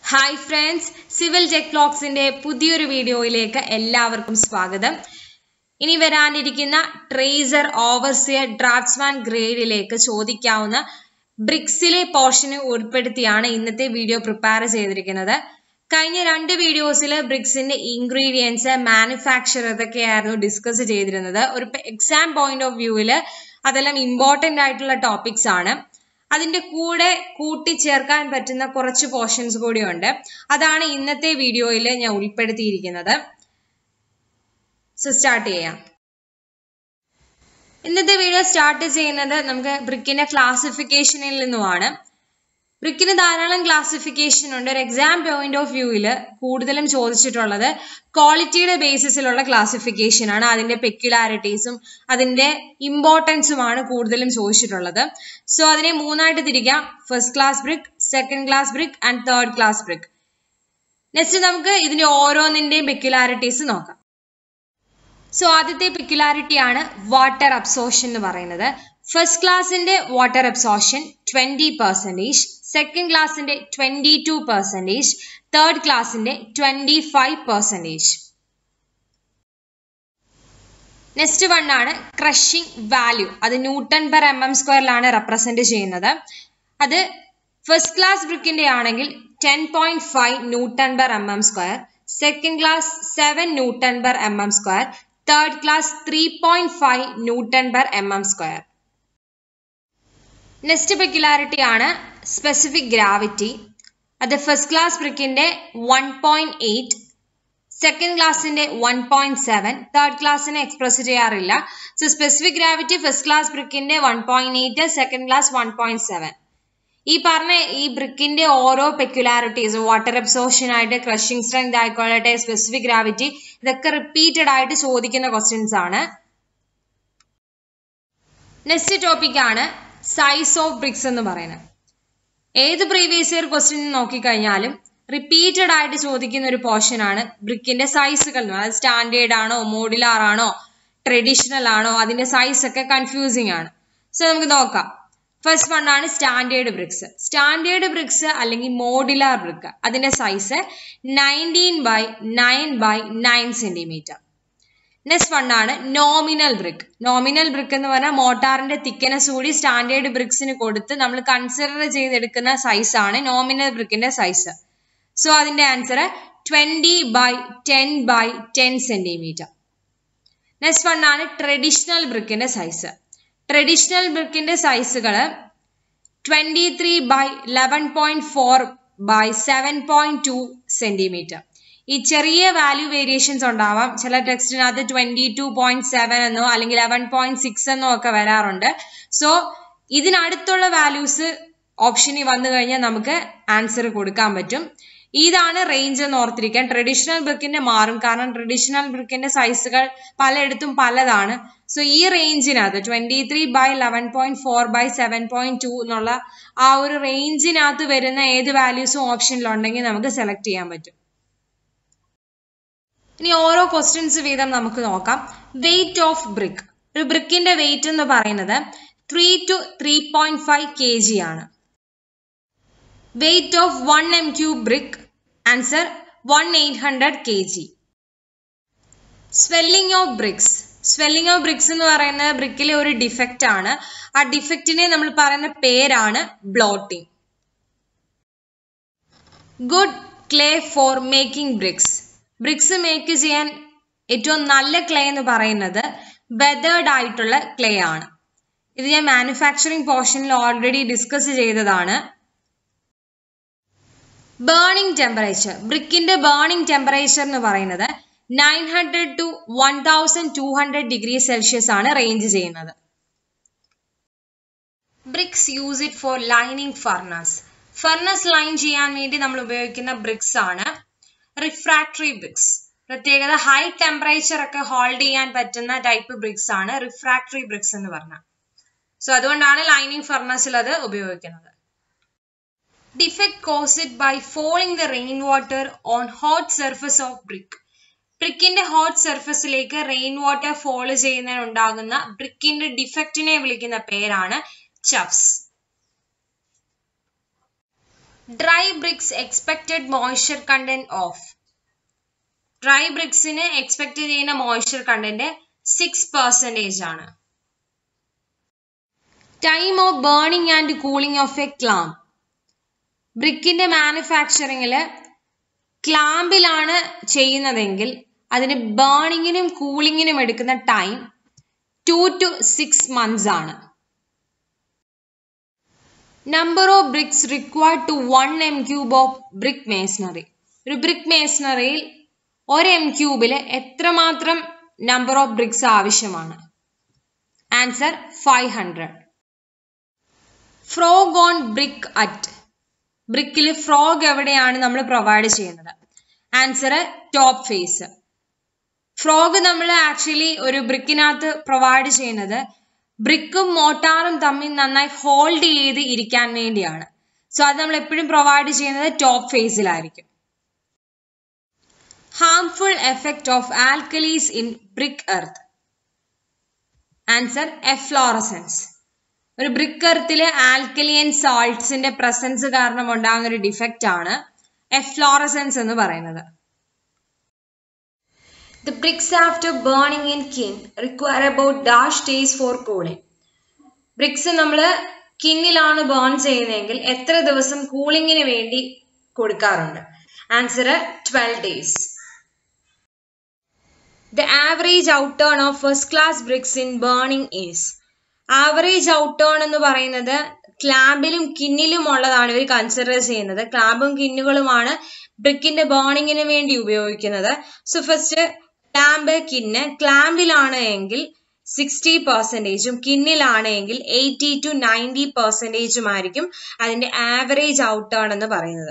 Hi friends civil tech ബ്ലോഗ്സിന്റെ പുതിയൊരു വീഡിയോയിലേക്ക് എല്ലാവർക്കും സ്വാഗതം ഇനി വരാനിരിക്കുന്ന ട്രേസർ ഓവർസിയർ ഡ്രാഫ്റ്റ്സ്മാൻ ഗ്രേഡിലേക്ക് ചോദിക്കാവുന്ന ബ്രിക്സിലെ പോർഷന് ഉൾപ്പെടുത്തിയാണ് ഇന്നത്തെ വീഡിയോ പ്രിപ്പയർ ചെയ്തിരിക്കുന്നത് കഴിഞ്ഞ രണ്ട് വീഡിയോസിൽ ബ്രിക്സിന്റെ ഇൻഗ്രീഡിയൻസ് മാനുഫാക്ചർ ഇതൊക്കെയായിരുന്നു ഡിസ്കസ് ചെയ്തിരുന്നത് ഒരു എക്സാം പോയിന്റ് ഓഫ് വ്യൂവിൽ അതെല്ലാം ഇമ്പോർട്ടന്റ് ആയിട്ടുള്ള ടോപ്പിക്സ് ആണ് അതിന്റെ കൂടെ കൂട്ടിച്ചേർക്കാൻ പറ്റുന്ന കുറച്ച് പോർഷൻസ് കൂടിയുണ്ട് അതാണ് ഇന്നത്തെ വീഡിയോയിൽ ഞാൻ ഉൾപ്പെടുത്തിയിരിക്കുന്നത് സോ സ്റ്റാർട്ട് ചെയ്യാം ഇന്നത്തെ വീഡിയോ സ്റ്റാർട്ട് ചെയ്യുന്നത് നമുക്ക് ബ്രിക്കിന്റെ ക്ലാസിഫിക്കേഷനിൽ നിന്നുമാണ് ബ്രിക്കിന് ധാരാളം ക്ലാസിഫിക്കേഷൻ ഉണ്ട് ഒരു എക്സാം പോയിന്റ് ഓഫ് വ്യൂവിൽ കൂടുതലും ചോദിച്ചിട്ടുള്ളത് ക്വാളിറ്റിയുടെ ബേസിസിലുള്ള ക്ലാസിഫിക്കേഷൻ ആണ് അതിന്റെ പെക്യുലാരിറ്റീസും അതിന്റെ ഇമ്പോർട്ടൻസുമാണ് കൂടുതലും ചോദിച്ചിട്ടുള്ളത് സോ അതിനെ മൂന്നായിട്ട് തിരിക്കാം first class brick second class brick and third class brick next നമുക്ക് ഇതിന്റെ ഓരോന്നിന്റെയും പെക്യുലാരിറ്റീസ് നോക്കാം സോ ആദ്യത്തെ പെക്യുലാരിറ്റി ആണ് വാട്ടർ അബ്സോർഷൻ എന്ന് പറയുന്നത് ഫസ്റ്റ് ക്ലാസിന്റെ water absorption twenty percentage second ക്ലാസിന്റെ ട്വന്റി ടു പെർസെൻറ്റേജ് തേർഡ് ക്ലാസിന്റെ twenty five percentage next one ആണ് ക്രഷിംഗ് വാല്യൂ അത് ന്യൂട്ടൺ പെർ എം എം സ്ക്വയറിലാണ് റെപ്രസെന്റ് ചെയ്യുന്നത് അത് ഫസ്റ്റ് ക്ലാസ് ബ്രിക്കിന്റെ ആണെങ്കിൽ ten point five newton per M M square second class seven newton per M M square third class three point five newton per M M square next peculiarity ആണ് specific gravity അത് first class ബ്രിക്കിന്റെ one point eight second ക്ലാസിന്റെ one point seven third ക്ലാസ്സിനെ express ചെയ്യാറില്ല so specific gravity first class ബ്രിക്കിന്റെ one point eight second class one point seven ഈ പറഞ്ഞ ഈ ബ്രിക്കിന്റെ ഓരോ പെക്യുലാരിറ്റീസ് വാട്ടർ അബ്സോർഷൻ ആയിട്ട് ക്രഷിംഗ് സ്ട്രെങ്ത് ആയിക്കോട്ടെ സ്പെസിഫിക് ഗ്രാവിറ്റി ഇതൊക്കെ റിപ്പീറ്റഡ് ആയിട്ട് ചോദിക്കുന്ന ക്വസ്റ്റ്യൻസ് ആണ് നെക്സ്റ്റ് ടോപ്പിക് ആണ് സൈസ് ഓഫ് ബ്രിക്സ് എന്ന് പറയുന്നത് ഏത് പ്രീവിയസ് ഇയർ ക്വസ്റ്റ്യൻ നോക്കിക്കഴിഞ്ഞാലും റിപ്പീറ്റഡ് ആയിട്ട് ചോദിക്കുന്ന ഒരു പോർഷൻ ആണ് ബ്രിക്കിന്റെ സൈസുകൾ അത് സ്റ്റാൻഡേർഡ് ആണോ മോഡുലാർ ആണോ ട്രഡീഷണൽ ആണോ അതിന്റെ സൈസ് ഒക്കെ കൺഫ്യൂസിങ് ആണ് സോ നമുക്ക് നോക്കാം ഫസ്റ്റ് വൺ ആണ് സ്റ്റാൻഡേർഡ് ബ്രിക്സ് സ്റ്റാൻഡേർഡ് ബ്രിക്സ് അല്ലെങ്കിൽ മോഡുലാർ ബ്രിക്ക് അതിന്റെ size nineteen by nine by nine centimetre next one ആണ് നോമിനൽ ബ്രിക്ക് നോമിനൽ ബ്രിക്ക് എന്ന് പറഞ്ഞാൽ മോട്ടാറിന്റെ തിക്കനസ് കൂടി സ്റ്റാൻഡേർഡ് ബ്രിക്സിന് കൊടുത്ത് നമ്മൾ കൺസിഡർ ചെയ്തെടുക്കുന്ന സൈസ് ആണ് നോമിനൽ ബ്രിക്കിന്റെ സൈസ് സോ അതിന്റെ answer twenty by ten by ten centimetre next one ആണ് ട്രഡീഷണൽ ബ്രിക്കിന്റെ സൈസ് ട്രഡീഷണൽ ബ്രിക്കിന്റെ സൈസുകൾ twenty three by eleven point four by seven point two centimetre ഈ ചെറിയ വാല്യൂ വേരിയേഷൻസ് ഉണ്ടാവാം ചില ടെക്സ്റ്റിനകത്ത് ട്വന്റി ടു പോയിന്റ് സെവൻ എന്നോ അല്ലെങ്കിൽ ലെവൻ പോയിന്റ് സിക്സ് എന്നോ ഒക്കെ വരാറുണ്ട് സോ ഇതിനടുത്തുള്ള വാല്യൂസ് ഓപ്ഷനിൽ വന്നു കഴിഞ്ഞാൽ നമുക്ക് ആൻസർ കൊടുക്കാൻ പറ്റും ഇതാണ് റേഞ്ച് എന്ന് ഓർത്തിരിക്കാൻ ട്രഡീഷണൽ ബ്രിക്കിന്റെ മാറും കാരണം ട്രഡീഷണൽ ബ്രിക്കിന്റെ സൈസുകൾ പലയിടത്തും പലതാണ് സോ ഈ റേഞ്ചിനകത്ത് twenty three by eleven point four by seven point two എന്നുള്ള ആ ഒരു റേഞ്ചിനകത്ത് വരുന്ന ഏത് വാല്യൂസും ഓപ്ഷനിലുണ്ടെങ്കിൽ നമുക്ക് സെലക്ട് ചെയ്യാൻ പറ്റും ഇനി ഓരോ ക്വസ്റ്റ്യൻസ് വീതം നമുക്ക് നോക്കാം വെയിറ്റ് ഓഫ് ബ്രിക്ക് ഒരു ബ്രിക്കിന്റെ വെയിറ്റ് എന്ന് പറയുന്നത് three two three point five K G ആണ് weight of one M cube brick answer one eight hundred K G swelling of bricks swelling of bricks എന്ന് പറയുന്നത് ബ്രിക്കിലെ ഒരു ഡിഫക്റ്റ് ആണ് ആ ഡിഫക്റ്റിനെ നമ്മൾ പറയുന്ന പേരാണ് blotting good clay for making bricks bricks make ചെയ്യാൻ ഏറ്റവും നല്ല ക്ലേ എന്ന് പറയുന്നത് വെതേർഡ് ആയിട്ടുള്ള ക്ലേ ആണ് ഇത് ഞാൻ മാനുഫാക്ചറിങ് പോർഷനിൽ ഓൾറെഡി ഡിസ്കസ് ചെയ്തതാണ് ബേണിംഗ് ടെമ്പറേച്ചർ ബ്രിക്കിന്റെ ബേണിംഗ് ടെമ്പറേച്ചർ എന്ന് പറയുന്നത് nine hundred to one thousand two hundred degree celsius ആണ് റേഞ്ച് ചെയ്യുന്നത് bricks use it for lining furnace furnace line ചെയ്യാൻ വേണ്ടി നമ്മൾ ഉപയോഗിക്കുന്ന ബ്രിക്സ് ആണ് റിഫ്രാക്ടറി ബ്രിക്സ് പ്രത്യേകത ഹൈ ടെമ്പറേച്ചർ ഒക്കെ ഹോൾഡ് ചെയ്യാൻ പറ്റുന്ന ടൈപ്പ് ബ്രിക്സ് ആണ് റിഫ്രാക്ടറി ബ്രിക്സ് എന്ന് പറഞ്ഞാൽ സോ അതുകൊണ്ടാണ് ലൈനിങ് ഫർണസിൽ അത് ഉപയോഗിക്കുന്നത് defect caused by falling the rain water on hot surface of brick ബ്രിക്കിന്റെ ഹോട്ട് സർഫസിലേക്ക് റെയിൻ വാട്ടർ ഫോളോ ചെയ്യുന്നതിനുണ്ടാകുന്ന ബ്രിക്കിന്റെ ഡിഫക്റ്റിനെ വിളിക്കുന്ന പേരാണ് chuffs dry bricks expected moisture content of dry ബ്രിക്സിന് എക്സ്പെക്ട് ചെയ്യുന്ന മോയ്സ്ചർ കണ്ടന്റ് സിക്സ് പെർസെൻറ്റേജ് ആണ് time of burning and cooling of a clamp ബ്രിക്കിന്റെ മാനുഫാക്ചറിങ്ങിൽ ക്ലാമ്പിലാണ് ചെയ്യുന്നതെങ്കിൽ അതിന് ബേണിങ്ങിനും കൂളിങ്ങിനും എടുക്കുന്ന time two to six months ആണ് number of bricks required to one M cube of brick masonry ഒരു ബ്രിക്ക് മേസണറിയിൽ ഒരു എം ക്യൂബിൽ എത്രമാത്രം നമ്പർ ഓഫ് ബ്രിക്സ് ആവശ്യമാണ് answer five hundred frog on brick at ബ്രിക്കിൽ ഫ്രോഗ് എവിടെയാണ് നമ്മൾ പ്രൊവൈഡ് ചെയ്യുന്നത് ആൻസർ ടോപ്പ് ഫേസ് ഫ്രോഗ് നമ്മൾ ആക്ച്വലി ഒരു ബ്രിക്കിനകത്ത് പ്രൊവൈഡ് ചെയ്യുന്നത് ബ്രിക്കും മോട്ടാറും തമ്മിൽ നന്നായി ഹോൾഡ് ചെയ്ത് ഇരിക്കാൻ വേണ്ടിയാണ് സോ അത് നമ്മൾ എപ്പോഴും പ്രൊവൈഡ് ചെയ്യുന്നത് ടോപ്പ് ഫേസിലായിരിക്കും harmful effect of alkalies in brick earth answer efflorescence ഒരു ബ്രിക്ക് എർത്തില് ആൽക്കലിയൻ സാൾട്ട്സിന്റെ പ്രസൻസ് കാരണം ഉണ്ടാകുന്ന ഒരു ഡിഫക്റ്റ് ആണ് എഫ്ലോറസൻസ് എന്ന് പറയുന്നത് The bricks after burning in kin require about dash days for cooling. Bricks നമ്മൾ കിന്നിലാണ് ബേൺ ചെയ്യുന്നതെങ്കിൽ എത്ര ദിവസം കൂളിങ്ങിന് വേണ്ടി കൊടുക്കാറുണ്ട് answer twelve days the average out turn of first class bricks in burning is average out turn എന്ന് പറയുന്നത് ക്ലാബിലും കിന്നിലും ഉള്ളതാണ് ഇവർ കൺസിഡർ ചെയ്യുന്നത് ക്ലാബും കിന്നുകളുമാണ് ബ്രിക്കിന്റെ ബേണിങ്ങിന് വേണ്ടി ഉപയോഗിക്കുന്നത് സോ ഫസ്റ്റ് ക്ലാമ്പ് കിന്ന് ക്ലാമ്പിലാണ് എങ്കിൽ സിക്സ്റ്റി പെർസെൻറ്റേജും കിന്നിലാണ് എങ്കിൽ എയ്റ്റി ടു നയൻറ്റി പെർസെൻറ്റേജും ആയിരിക്കും അതിന്റെ ആവറേജ് ഔട്ട് ടേൺ എന്ന് പറയുന്നത്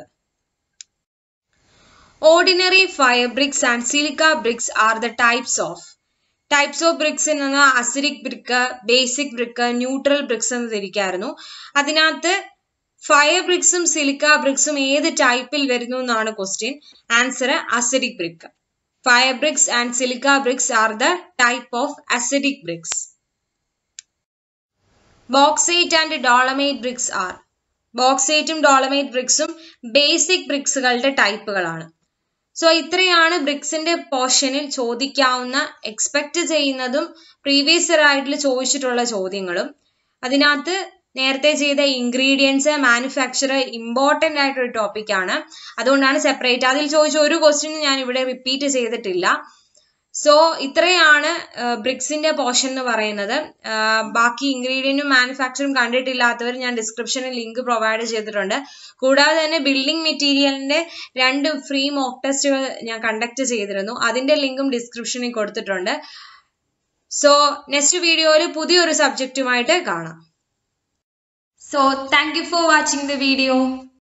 ordinary fire bricks and silica bricks are the types of types of bricks എന്നത് acidic brick basic brick neutral bricks എന്ന് തിരിക്കായിരുന്നു അതിനകത്ത് ഫയർ ബ്രിക്സും സിലിക്ക ബ്രിക്സും ഏത് ടൈപ്പിൽ വരുന്നു എന്നാണ് question answer acidic brick fire bricks and silica bricks are the type of acidic bricks bauxite and dolomite bricks are ബോക്സൈറ്റും dolomite ബ്രിക്സും ബേസിക് ബ്രിക്സുകളുടെ ടൈപ്പുകളാണ് സോ ഇത്രയാണ് ബ്രിക്സിന്റെ പോർഷനിൽ ചോദിക്കാവുന്ന എക്സ്പെക്ട് ചെയ്യുന്നതും പ്രീവിയസ് ഇയർ ആയിട്ട് ചോദിച്ചിട്ടുള്ള ചോദ്യങ്ങളും അതിനകത്ത് നേരത്തെ ചെയ്ത ഇൻഗ്രീഡിയൻസ് മാനുഫാക്ചർ ഇമ്പോർട്ടൻ്റ് ആയിട്ടൊരു ടോപ്പിക്കാണ് അതുകൊണ്ടാണ് സെപ്പറേറ്റ് അതിൽ ചോദിച്ച ഒരു ക്വസ്റ്റ്യൻ ഞാൻ ഇവിടെ റിപ്പീറ്റ് ചെയ്തിട്ടില്ല സോ ഇത്രയാണ് ബ്രിക്സിന്റെ പോർഷൻ എന്ന് പറയുന്നത് ബാക്കി ഇൻഗ്രീഡിയൻറ്റും മാനുഫാക്ചറും കണ്ടിട്ടില്ലാത്തവർ ഞാൻ ഡിസ്ക്രിപ്ഷനിൽ ലിങ്ക് പ്രൊവൈഡ് ചെയ്തിട്ടുണ്ട് കൂടാതെ തന്നെ ബിൽഡിംഗ് മെറ്റീരിയലിന്റെ രണ്ട് ഫ്രീ മോക്ക് ടെസ്റ്റുകൾ ഞാൻ കണ്ടക്ട് ചെയ്തിരുന്നു അതിന്റെ ലിങ്കും ഡിസ്ക്രിപ്ഷനിൽ കൊടുത്തിട്ടുണ്ട് സോ നെക്സ്റ്റ് വീഡിയോയിൽ പുതിയൊരു സബ്ജക്റ്റുമായിട്ട് കാണാം so thank you for watching the video